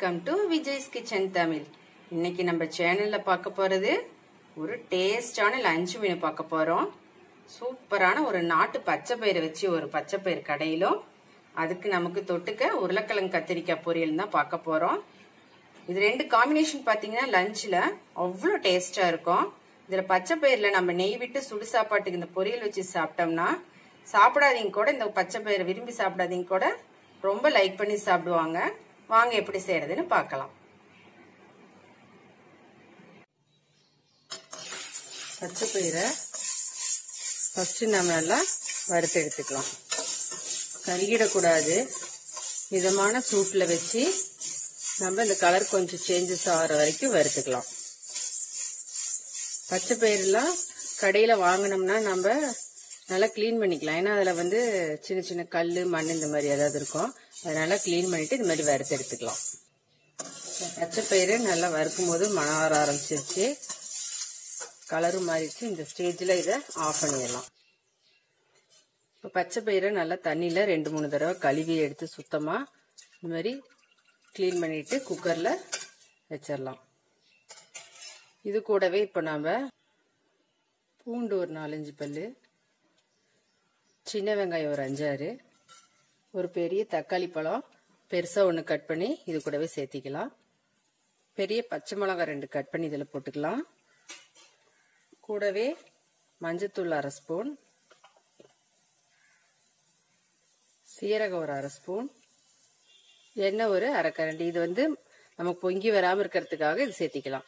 welcome to Vijay's kitchen Tamil இன்னைக்கு நம்ம சேனல்ல பார்க்க போறது ஒரு டேஸ்டான லஞ்ச் மெனு பார்க்க போறோம் சூப்பரான ஒரு நாட்டு பச்சை பயிரை வச்சு ஒரு பச்சை பயிர் கடையிலும் அதுக்கு நமக்கு தொட்டுக்க உருளைக்கிழங்கு கத்திரிக்காய் பொரியல் தான் பார்க்க போறோம் இது ரெண்டு காம்பினேஷன் பார்த்தீங்கன்னா லஞ்சில் அவ்வளோ டேஸ்டா இருக்கும் இதில் பச்சை பயிரில் நம்ம நெய் விட்டு சுடு சாப்பாட்டுக்கு இந்த பொரியல் வச்சு சாப்பிட்டோம்னா சாப்பிடாதீங்க கூட இந்த பச்சை பயிரை விரும்பி சாப்பிடாதீங்க கூட ரொம்ப லைக் பண்ணி சாப்பிடுவாங்க வாங்க எப்படி செய்யறதுன்னு பார்க்கலாம் பச்சை பயிரை ஃபர்ஸ்ட் நம்ம நல்லா வறுத்து எடுத்துக்கலாம் கருகிடக்கூடாது மிதமான சூட்டில் வச்சு நம்ம இந்த கலர் கொஞ்சம் சேஞ்சஸ் ஆகிற வரைக்கும் வறுத்துக்கலாம் பச்சை பயிரெலாம் கடையில் வாங்கினோம்னா நம்ம நல்லா க்ளீன் பண்ணிக்கலாம் ஏன்னா அதில் வந்து சின்ன சின்ன கல் மண் இந்த மாதிரி ஏதாவது இருக்கும் அதனால க்ளீன் பண்ணிட்டு இந்த மாதிரி வறுத்து எடுத்துக்கலாம் பச்சை பயிறு நல்லா வறுக்கும் போது மணம் வர ஆரம்பிச்சிருச்சு கலரும் மாறிடுச்சு இந்த ஸ்டேஜில் இதை ஆஃப் பண்ணிடலாம் இப்போ பச்சை பயிரை நல்லா தண்ணியில் ரெண்டு மூணு தடவை கழுவி எடுத்து சுத்தமாக இந்த மாதிரி க்ளீன் பண்ணிட்டு குக்கரில் வச்சிடலாம் இது கூடவே இப்போ நாம் பூண்டு ஒரு நாலஞ்சு பல் சின்ன வெங்காயம் ஒரு அஞ்சாறு ஒரு பெரிய தக்காளி பழம் பெருசாக ஒன்று கட் பண்ணி இது கூடவே சேர்த்திக்கலாம் பெரிய பச்சை மிளகாய் ரெண்டு கட் பண்ணி இதில் போட்டுக்கலாம் கூடவே மஞ்சத்தூள் அரை ஸ்பூன் சீரகம் ஒரு அரை ஸ்பூன் எண்ணெய் ஒரு அரை கரண்டி இது வந்து நமக்கு பொங்கி வராமல் இருக்கிறதுக்காக இது சேர்த்திக்கலாம்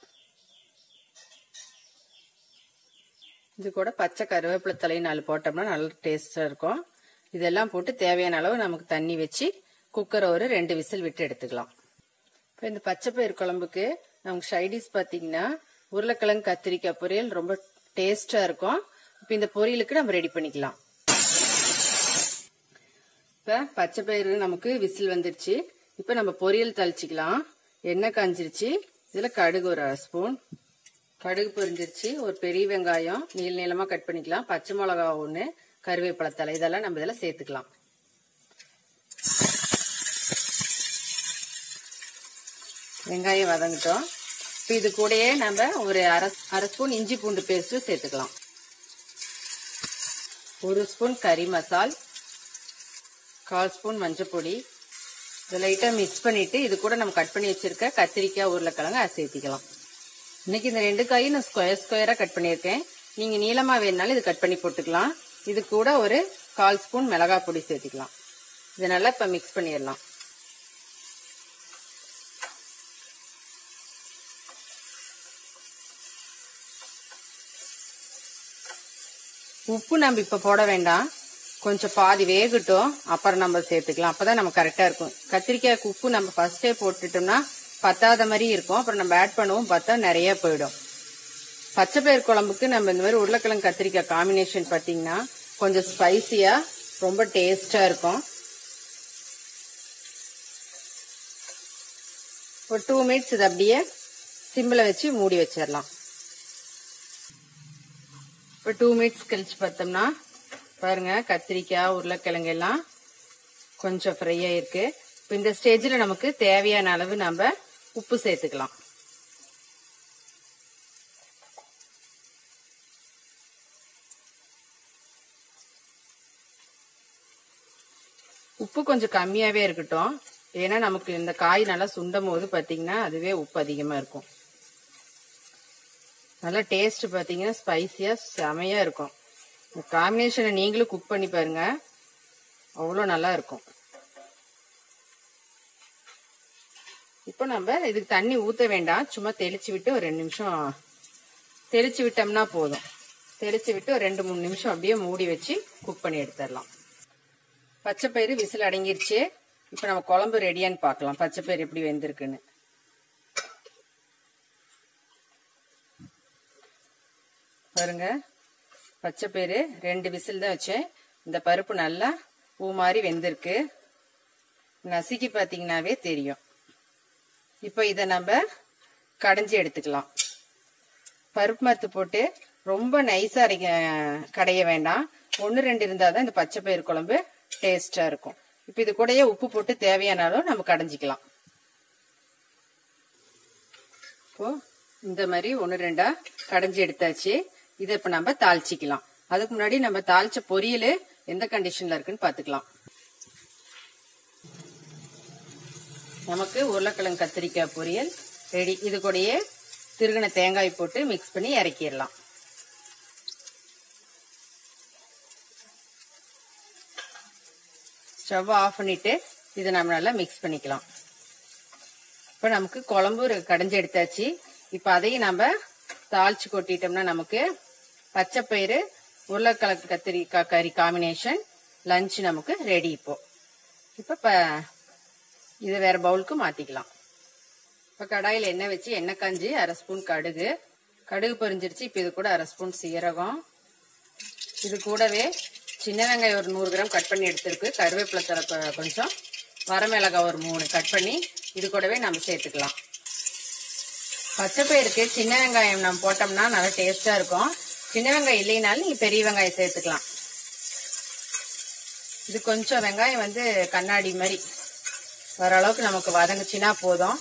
இது கூட பச்சை கருவேப்பிலை தலையும் நாலு போட்டோம்னா நல்ல டேஸ்டாக இருக்கும் இதெல்லாம் போட்டு தேவையான அளவு நமக்கு தண்ணி வச்சு குக்கரை ஒரு ரெண்டு விசில் விட்டு எடுத்துக்கலாம் இப்போ இந்த பச்சை பயிர் குழம்புக்கு நமக்கு சைடிஸ் பார்த்தீங்கன்னா உருளைக்கிழங்கு கத்திரிக்காய் பொரியல் ரொம்ப டேஸ்டாக இருக்கும் இப்போ இந்த பொரியலுக்கு நம்ம ரெடி பண்ணிக்கலாம் இப்போ பச்சை பயிறு நமக்கு விசில் வந்துருச்சு இப்போ நம்ம பொரியல் தளிச்சிக்கலாம் எண்ணெய் காஞ்சிருச்சு இதில் கடுகு ஒரு அரை ஸ்பூன் கடுகு பொரிஞ்சிருச்சு ஒரு பெரிய வெங்காயம் நீள நீளமாக கட் பண்ணிக்கலாம் பச்சை மிளகா ஒன்று கருவேப்பிலை தலை இதெல்லாம் நம்ம இதில் சேர்த்துக்கலாம் வெங்காயம் வதங்கிட்டோம் இப்போ இது கூடயே நம்ம ஒரு அரை அரை ஸ்பூன் இஞ்சி பூண்டு பேஸ்ட்டு சேர்த்துக்கலாம் ஒரு ஸ்பூன் கறி மசால் கால் ஸ்பூன் மஞ்சள் பொடி இதை லைட்டாக மிக்ஸ் பண்ணிட்டு இது கூட நம்ம கட் பண்ணி வச்சிருக்க கத்திரிக்காய் உருளைக்கிழங்கு அதை சேர்த்திக்கலாம் இன்னைக்கு இந்த ரெண்டு காயும் நான் ஸ்கொயர் ஸ்கொயராக கட் பண்ணியிருக்கேன் நீங்கள் நீளமாக வேணுனாலும் இது கட் பண்ணி போட்டுக்கலாம் இது கூட ஒரு கால் ஸ்பூன் மிளகாய் பொடி சேர்த்திக்கலாம் இதை நல்லா இப்போ மிக்ஸ் பண்ணிடலாம் உப்பு நம்ம இப்போ போட வேண்டாம் கொஞ்சம் பாதி வேகட்டும் அப்புறம் நம்ம சேர்த்துக்கலாம் அப்பதான் நம்ம கரெக்டா இருக்கும் கத்திரிக்காய்க்கு உப்பு நம்ம ஃபர்ஸ்டே போட்டுட்டோம்னா பத்தாத மாதிரி இருக்கும் அப்புறம் நம்ம ஆட் பண்ணுவோம் பார்த்தா நிறைய போயிடும் பச்சை பயிர் குழம்புக்கு நம்ம இந்த மாதிரி உருளைக்கிழங்கு கத்திரிக்காய் காம்பினேஷன் பார்த்தீங்கன்னா கொஞ்சம் ஸ்பைசியா ரொம்ப டேஸ்டா இருக்கும் ஒரு டூ மினிட்ஸ் இது அப்படியே சிம்மில் வச்சு மூடி வச்சிடலாம் இப்போ டூ மினிட்ஸ் கழிச்சு பார்த்தோம்னா பாருங்க கத்திரிக்காய் உருளைக்கிழங்கு எல்லாம் கொஞ்சம் ஃப்ரை ஆயிருக்கு இப்போ இந்த ஸ்டேஜில் நமக்கு தேவையான அளவு நம்ம உப்பு சேர்த்துக்கலாம் உப்பு கொஞ்சம் கம்மியாகவே இருக்கட்டும் ஏன்னா நமக்கு இந்த காய் நல்லா சுண்டும் போது பார்த்தீங்கன்னா அதுவே உப்பு அதிகமாக இருக்கும் நல்லா டேஸ்ட் பார்த்தீங்கன்னா ஸ்பைசியாக செமையாக இருக்கும் இந்த காம்பினேஷனை நீங்களும் குக் பண்ணி பாருங்க அவ்வளோ நல்லா இருக்கும் இப்போ நம்ம இதுக்கு தண்ணி ஊற்ற வேண்டாம் சும்மா தெளிச்சு விட்டு ஒரு ரெண்டு நிமிஷம் தெளிச்சு விட்டோம்னா போதும் தெளிச்சு விட்டு ஒரு ரெண்டு மூணு நிமிஷம் அப்படியே மூடி வச்சு குக் பண்ணி எடுத்துடலாம் பச்சை பயிறு விசில் அடங்கிருச்சு இப்போ நம்ம குழம்பு ரெடியான்னு பார்க்கலாம் பச்சை பயிறு எப்படி வெந்திருக்குன்னு பாருங்க பச்சை பயிறு ரெண்டு விசில் தான் வச்சேன் இந்த பருப்பு நல்லா பூ மாதிரி வெந்திருக்கு நசுக்கி பார்த்தீங்கன்னாவே தெரியும் இப்போ இதை நம்ம கடைஞ்சி எடுத்துக்கலாம் பருப்பு மத்து போட்டு ரொம்ப நைஸாக அரைக்க கடைய வேண்டாம் ஒன்று ரெண்டு இருந்தால் தான் இந்த பச்சை பயிறு குழம்பு டேஸ்டாக இருக்கும் இப்போ இது கூடயே உப்பு போட்டு தேவையான அளவு நம்ம கடைஞ்சிக்கலாம் இப்போ இந்த மாதிரி ஒன்று ரெண்டா கடைஞ்சி எடுத்தாச்சு இதை இப்போ நம்ம தாளிச்சிக்கலாம் அதுக்கு முன்னாடி நம்ம தாளிச்ச பொரியல் எந்த கண்டிஷன்ல இருக்குன்னு பார்த்துக்கலாம் நமக்கு உருளைக்கிழங்கு கத்திரிக்காய் பொரியல் ரெடி இது கூடயே திருகின தேங்காய் போட்டு மிக்ஸ் பண்ணி இறக்கிடலாம் ஸ்டவ் ஆஃப் பண்ணிட்டு இதை நம்ம நல்லா மிக்ஸ் பண்ணிக்கலாம் இப்போ நமக்கு குழம்பு கடைஞ்சி எடுத்தாச்சு இப்போ அதையும் நம்ம தாளிச்சு கொட்டிட்டோம்னா நமக்கு பச்சை பயிறு உருளைக்கிழங்கு கத்திரிக்காய் கறி காம்பினேஷன் லஞ்ச் நமக்கு ரெடி இப்போ இப்போ இதை வேற பவுலுக்கு மாத்திக்கலாம் இப்போ கடாயில் எண்ணெய் வச்சு எண்ணெய் காஞ்சி அரை ஸ்பூன் கடுகு கடுகு பொரிஞ்சிருச்சு இப்போ இது கூட அரை ஸ்பூன் சீரகம் இது கூடவே சின்ன வெங்காயம் ஒரு நூறு கிராம் கட் பண்ணி எடுத்திருக்கு கருவேப்பிலை தலை கொஞ்சம் வரமிளகாய் ஒரு மூணு கட் பண்ணி இது கூடவே நம்ம சேர்த்துக்கலாம் பச்சை பயிருக்கு சின்ன வெங்காயம் நம்ம போட்டோம்னா நல்லா டேஸ்டா இருக்கும் சின்ன வெங்காயம் இல்லைனாலும் நீங்க பெரிய வெங்காயம் சேர்த்துக்கலாம் இது கொஞ்சம் வெங்காயம் வந்து கண்ணாடி மாதிரி வர அளவுக்கு நமக்கு வதங்குச்சுன்னா போதும்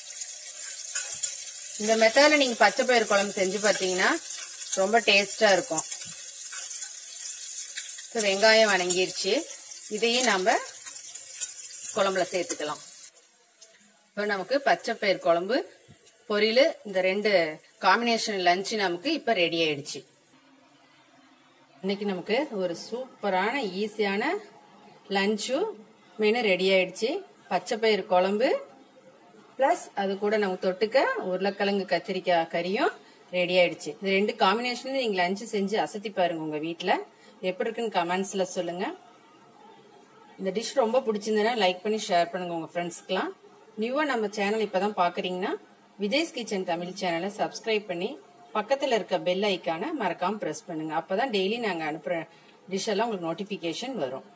இந்த மெத்தடில் நீங்க பச்சை பயிர் குழம்பு செஞ்சு பார்த்தீங்கன்னா ரொம்ப டேஸ்டா இருக்கும் வெங்காயம் வணங்கிருச்சு இதையும் நம்ம குழம்புல சேர்த்துக்கலாம் இப்போ நமக்கு பச்சை பயிர் குழம்பு பொரியல் இந்த ரெண்டு காம்பினேஷன் லஞ்சு நமக்கு இப்போ ரெடி ஆயிடுச்சு இன்னைக்கு நமக்கு ஒரு சூப்பரான ஈஸியான லஞ்சும் மெனு ரெடி ஆயிடுச்சு பச்சை பயிர் குழம்பு ப்ளஸ் அது கூட நமக்கு தொட்டுக்க உருளைக்கிழங்கு கத்திரிக்காய் கறியும் ரெடி ஆயிடுச்சு இது ரெண்டு காம்பினேஷன்ல நீங்க லஞ்சு செஞ்சு அசத்தி பாருங்க உங்க வீட்டில் எப்படி இருக்குன்னு கமெண்ட்ஸ்ல சொல்லுங்க இந்த டிஷ் ரொம்ப பிடிச்சிருந்ததுன்னா லைக் பண்ணி ஷேர் பண்ணுங்க உங்க ஃப்ரெண்ட்ஸ்க்குலாம் நியூவா நம்ம சேனல் இப்பதான் பாக்குறீங்கன்னா விஜய்ஸ் கிச்சன் தமிழ் சேனலை சப்ஸ்கிரைப் பண்ணி பக்கத்துல இருக்க பெல் ஐக்கான மறக்காம பிரஸ் பண்ணுங்க அப்பதான் டெய்லி நாங்க அனுப்புற டிஷ் எல்லாம் உங்களுக்கு நோட்டிபிகேஷன் வரும்